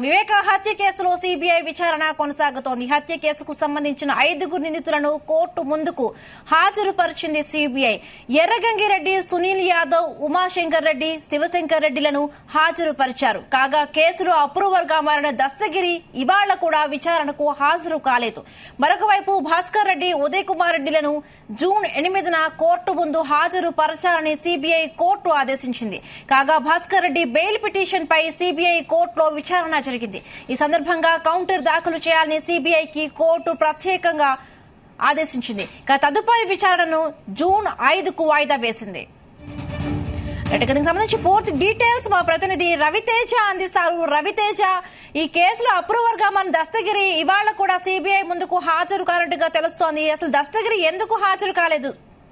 వివేక హత్య కేసులో సిబిఐ విచారణ కొనసాగుతోంది హత్య కేసుకు సంబంధించిన ఐదుగురు నిందితులను కోర్టు ముందుకు హాజరుపరిచింది సిబిఐ ఎర్రగంగిరెడ్డి సునీల్ యాదవ్ ఉమాశంకర్ రెడ్డి శివశంకర్ రెడ్డిలను హాజరుపరిచారు కాగా కేసులో అప్రూవర్ గా మారిన దస్తగిరి ఇవాళ కూడా విచారణకు హాజరు కాలేదు మరొక వైపు భాస్కర్ రెడ్డి ఉదయ్ కుమార్ రెడ్డిలను జూన్ ఎనిమిదిన కోర్టు ముందు హాజరు పరచాలని సిబిఐ కోర్టు ఆదేశించింది కాగా భాస్కర్ రెడ్డి బెయిల్ పిటిషన్ పై సిబిఐ కోర్టులో విచారణ జరిగింది ఈ సందర్భంగా కౌంటర్ దాఖలు చేయాలని సిబిఐకి కోర్టు ప్రత్యేకంగా ఆదేశించింది ఇక తదుపరి విచారణను జూన్ ఐదుకు వాయిదా వేసింది రైట్, ఇక దీనికి సంబంధించి పూర్తి డీటెయిల్స్ మా ప్రతినిధి రవితేజ అందిస్తారు రవితేజ ఈ కేసులో అప్రూవర్ గా మన దస్తగిరి ఇవాళ కూడా సిబిఐ ముందుకు హాజరు కానట్టుగా తెలుస్తోంది అసలు దస్తగిరి ఎందుకు హాజరు కాలేదు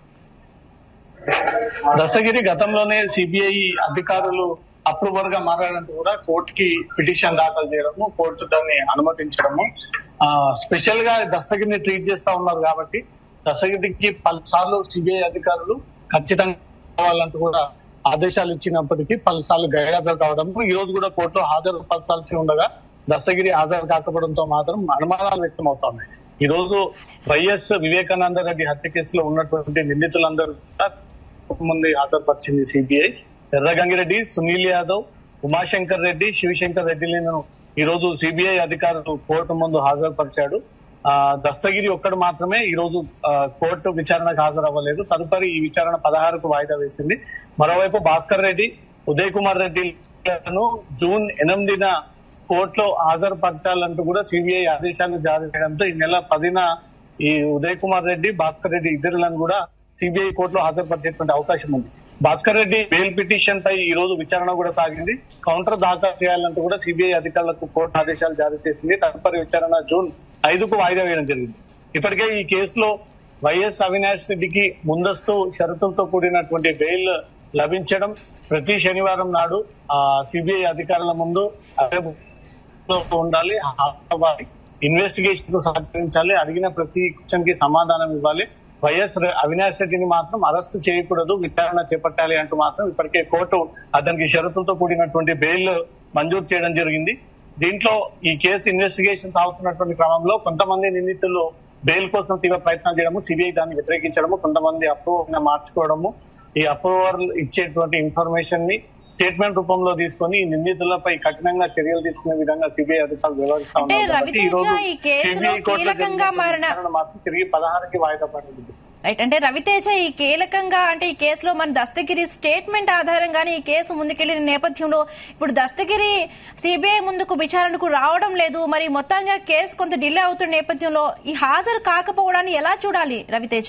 దస్తగిరి గతంలోనే సిబిఐ అధికారులు అప్రూవర్ గా మారాడంటూ కూడా కోర్టుకి పిటిషన్ దాఖలు చేయడము కోర్టు దాన్ని అనుమతించడము ఆ, స్పెషల్ గా దస్తగిరిని ట్రీట్ చేస్తా ఉన్నారు కాబట్టి దస్తగిరికి పలుసార్లు సిబిఐ అధికారులు ఖచ్చితంగా కావాలంటూ కూడా ఆదేశాలు ఇచ్చినప్పటికీ పలుసార్లు గైరాజరు కావడం ఈ రోజు కూడా కోర్టులో హాజరు పరచాల్సి ఉండగా దస్తగిరి హాజరు కాకపోవడంతో మాత్రం అనుమానాలు వ్యక్తం అవుతున్నాయి ఈ రోజు వైఎస్ వివేకానంద రెడ్డి హత్య కేసులో ఉన్నటువంటి నిందితులందరూ కూడా ముందు హాజరుపరిచింది సిబిఐ ఎర్రగంగిరెడ్డి సునీల్ యాదవ్ ఉమాశంకర్ రెడ్డి శివశంకర్ రెడ్డిలను ఈ రోజు సిబిఐ అధికారులు కోర్టు ముందు హాజరుపరిచాడు ఆ దస్తగిరి ఒక్కడు మాత్రమే ఈ రోజు ఆ, కోర్టు విచారణకు హాజరవ్వలేదు తదుపరి ఈ విచారణ పదహారుకు వాయిదా వేసింది మరోవైపు భాస్కర్ రెడ్డి ఉదయ్ కుమార్ రెడ్డిలను జూన్ ఎనిమిదిన కోర్టులో హాజరుపరచాలంటూ కూడా సిబిఐ ఆదేశాలు జారీ చేయడంతో ఈ నెల పదిన ఈ ఉదయ్ కుమార్ రెడ్డి భాస్కర్ రెడ్డి ఇద్దరులను కూడా సిబిఐ కోర్టులో హాజరుపరిచేటువంటి అవకాశం ఉంది భాస్కర్ రెడ్డి బెయిల్ పిటిషన్ పై ఈ రోజు విచారణ కూడా సాగింది కౌంటర్ దాఖలు చేయాలంటూ కూడా సిబిఐ అధికారులకు కోర్టు ఆదేశాలు జారీ చేసింది తదుపరి విచారణ జూన్ ఐదుకు వాయిదా వేయడం జరిగింది ఇప్పటికే ఈ కేసులో వైఎస్ అవినాష్ రెడ్డికి ముందస్తు షరతులతో కూడినటువంటి బెయిల్ లభించడం ప్రతి శనివారం నాడు ఆ సిబిఐ అధికారుల ముందు లో ఉండాలి అవ్వాలి ఇన్వెస్టిగేషన్ కు సహకరించాలి అడిగిన ప్రతి క్వశ్చన్ కి సమాధానం ఇవ్వాలి వైఎస్ రె- అవినాష్ రెడ్డిని మాత్రం అరెస్ట్ చేయకూడదు విచారణ చేపట్టాలి అంటూ మాత్రం ఇప్పటికే కోర్టు అతనికి షరతులతో కూడినటువంటి బెయిల్ మంజూరు చేయడం జరిగింది దీంట్లో ఈ కేసు ఇన్వెస్టిగేషన్ సాగుతున్నటువంటి క్రమంలో కొంతమంది నిందితులు బెయిల్ కోసం తీవ్ర ప్రయత్నం చేయడము సిబిఐ దాన్ని వ్యతిరేకించడము కొంతమంది అప్రూవర్ మార్చుకోవడము ఈ అప్రూవర్ ఇచ్చేటువంటి ఇన్ఫర్మేషన్ ని స్టేట్మెంట్ రూపంలో తీసుకొని ఈ నిందితులపై కఠినంగా చర్యలు తీసుకునే విధంగా సిబిఐ అధికారులు వ్యవహరిస్తా అంటే ఉన్నారు కాబట్టి ఈ రవితేజ రోజు ఈ కేసులో CBI కోర్టులో కీలకంగా జరిగినటువంటి మారిన- విచారణ మాత్రం తిరిగి పదహారుకి వాయిదా పడింది రైట్ అంటే రవితేజ ఈ కీలకంగా అంటే ఈ కేసులో మన దస్తగిరి స్టేట్మెంట్ ఆధారంగానే ఈ కేసు ముందుకెళ్లిన నేపథ్యంలో ఇప్పుడు దస్తగిరి సిబిఐ ముందుకు విచారణకు రావడం లేదు మరి మొత్తంగా కేసు కొంత డిలే అవుతున్న నేపథ్యంలో ఈ హాజరు కాకపోవడాన్ని ఎలా చూడాలి రవితేజ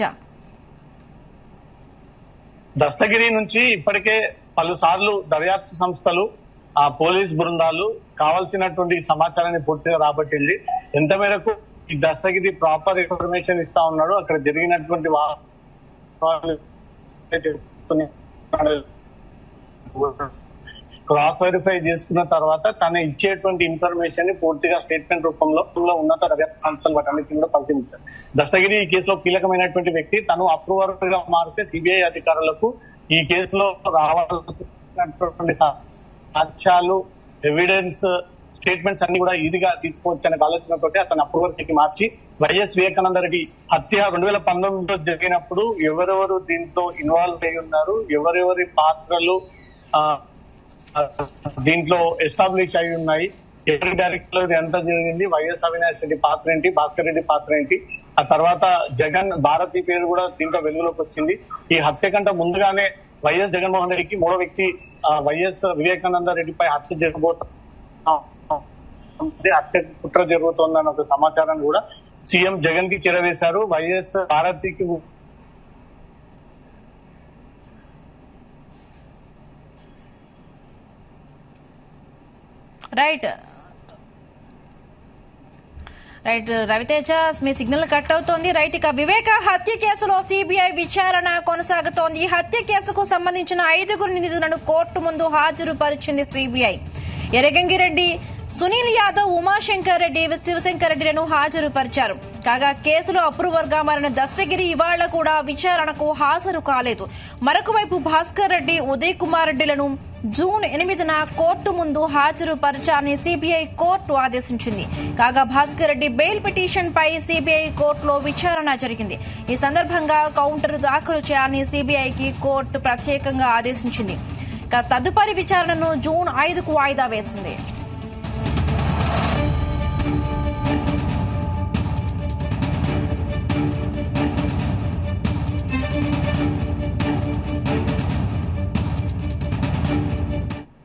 దస్తగిరి నుంచి ఇప్పటికే పలుసార్లు దర్యాప్తు సంస్థలు ఆ పోలీస్ బృందాలు కావాల్సినటువంటి సమాచారాన్ని పూర్తిగా రాబట్టింది ఎంత మేరకు ఈ దస్తగిరి ప్రాపర్ ఇన్ఫర్మేషన్ ఇస్తా ఉన్నాడు అక్కడ జరిగినటువంటి వాస్తవాలు చెప్తున్నాడు. క్రాస్ వెరిఫై చేసుకున్న తర్వాత తను ఇచ్చేటువంటి ఇన్ఫర్మేషన్ ని పూర్తిగా స్టేట్మెంట్ రూపంలో లో ఉన్నత దర్యాప్తు సంస్థలు వాటన్నిటిని కూడా పరిశీలించారు దస్తగిరి ఈ కేసులో కీలకమైనటువంటి వ్యక్తి తను అప్రూవర్ గా మారితే సిబిఐ అధికారులకు ఈ కేసులో రావాల్సినటువంటి సాక్ష్యాలు ఎవిడెన్స్ స్టేట్మెంట్స్ అన్ని కూడా ఈజీగా తీసుకోవచ్చనే ఆలోచనతో అతను అప్రూవర్ కి మార్చి వైఎస్ వివేకానంద రెడ్డి హత్య రెండు వేల పంతొమ్మిదిలో జరిగినప్పుడు ఎవరెవరు దీంట్లో ఇన్వాల్వ్ అయి ఉన్నారు ఎవరెవరి పాత్రలు ఆ, దీంట్లో ఎస్టాబ్లిష్ అయి ఉన్నాయి ఎవరి డైరెక్ట్ లో ఇది ఎంత జరిగింది వైఎస్ అవినాష్ రెడ్డి పాత్ర ఏంటి భాస్కర్ రెడ్డి పాత్ర ఏంటి ఆ తర్వాత జగన్ భారతి పేరు కూడా దీంట్లో వెలుగులోకి వచ్చింది ఈ హత్య కంటే ముందుగానే వైఎస్ జగన్మోహన్ రెడ్డికి మూడో వ్యక్తి ఆ, వైఎస్ వివేకానంద రెడ్డిపై హత్య జరగబోతుంది హత్య కుట్ర జరుగుతోందన్న ఒక సమాచారాన్ని కూడా సీఎం జగన్ కి చేరవేశారు వైఎస్ భారతికి రైట్ రైట్ రవితేజ మీ సిగ్నల్ కట్ అవుతోంది రైట్ ఇక వివేక హత్య కేసులో సిబిఐ విచారణ కొనసాగుతోంది ఈ హత్య కేసుకు సంబంధించిన ఐదుగురు నిందితులను కోర్టు ముందు హాజరుపరిచింది సిబిఐ ఎరగంగిరెడ్డి సునీల్ యాదవ్ ఉమాశంకర్ రెడ్డి శివశంకర్ రెడ్డిలను హాజరుపరిచారు కాగా కేసులో అప్రూవర్ గా మారిన దస్తగిరి ఇవాళ కూడా విచారణకు హాజరు కాలేదు మరొక వైపు భాస్కర్ రెడ్డి ఉదయ్ కుమార్ రెడ్డిలను జూన్ ఎనిమిదిన కోర్టు ముందు హాజరు పరచాలని సిబిఐ కోర్టు ఆదేశించింది కాగా భాస్కర్ రెడ్డి బెయిల్ పిటిషన్ పై సిబిఐ కోర్టులో విచారణ జరిగింది ఈ సందర్భంగా కౌంటర్ దాఖలు చేయాలని సిబిఐకి కోర్టు ప్రత్యేకంగా ఆదేశించింది ఇక తదుపరి విచారణను జూన్ ఐదుకు వాయిదా వేసింది